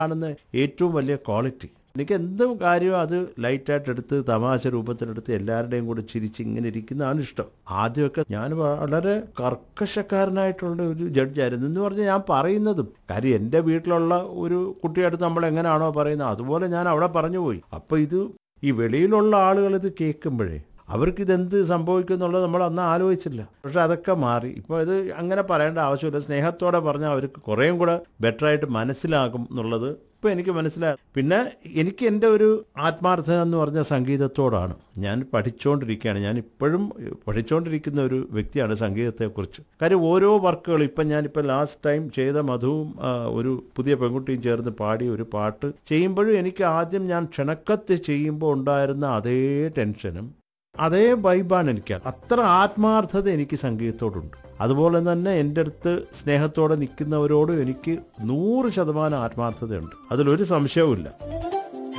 കാണുന്ന ഏറ്റവും വലിയ ക്വാളിറ്റി എനിക്ക് എന്തും കാര്യം അത് ലൈറ്റായിട്ട് എടുത്ത് തമാശ രൂപത്തിലെടുത്ത് എല്ലാവരുടെയും കൂടെ ചിരിച്ച് ഇങ്ങനെ ഇരിക്കുന്നതാണ് ഇഷ്ടം ആദ്യമൊക്കെ ഞാൻ വളരെ കർക്കശക്കാരനായിട്ടുള്ള ഒരു ജഡ്ജായിരുന്നു എന്ന് പറഞ്ഞാൽ ഞാൻ പറയുന്നതും കാര്യം എൻ്റെ വീട്ടിലുള്ള ഒരു കുട്ടിയടുത്ത് നമ്മൾ എങ്ങനെയാണോ പറയുന്നത് അതുപോലെ ഞാൻ അവിടെ പറഞ്ഞു പോയി അപ്പോൾ ഇത് ഈ വെളിയിലുള്ള ആളുകൾ ഇത് കേൾക്കുമ്പോഴേ അവർക്ക് ഇതെന്ത് സംഭവിക്കും എന്നുള്ളത് നമ്മൾ അന്ന് ആലോചിച്ചില്ല പക്ഷെ അതൊക്കെ മാറി ഇപ്പോൾ ഇത് അങ്ങനെ പറയേണ്ട ആവശ്യമില്ല സ്നേഹത്തോടെ പറഞ്ഞാൽ അവർക്ക് കുറേയും കൂടെ ബെറ്ററായിട്ട് മനസ്സിലാകും എന്നുള്ളത് ഇപ്പോൾ എനിക്ക് മനസ്സിലായി പിന്നെ എനിക്ക് എൻ്റെ ഒരു ആത്മാർത്ഥത എന്ന് പറഞ്ഞ സംഗീതത്തോടാണ് ഞാൻ പഠിച്ചുകൊണ്ടിരിക്കുകയാണ് ഞാൻ ഇപ്പോഴും പഠിച്ചുകൊണ്ടിരിക്കുന്ന ഒരു വ്യക്തിയാണ് സംഗീതത്തെക്കുറിച്ച് കാര്യം ഓരോ വർക്കുകൾ ഇപ്പം ഞാനിപ്പോൾ ലാസ്റ്റ് ടൈം ചെയ്ത മധുവും ആ, ഒരു പുതിയ പെൺകുട്ടിയും ചേർന്ന് പാടിയ ഒരു പാട്ട് ചെയ്യുമ്പോഴും എനിക്ക് ആദ്യം ഞാൻ ക്ഷണക്കത്ത് ചെയ്യുമ്പോൾ ഉണ്ടായിരുന്ന അതേ ടെൻഷനും അതേ വൈബാണ് എനിക്ക് അത്ര ആത്മാർത്ഥത എനിക്ക് സംഗീതത്തോടുണ്ട് അതുപോലെ തന്നെ എൻ്റെ അടുത്ത് സ്നേഹത്തോടെ നിൽക്കുന്നവരോടും എനിക്ക് നൂറ് ശതമാനം ആത്മാർത്ഥതയുണ്ട് അതിലൊരു സംശയവുമില്ല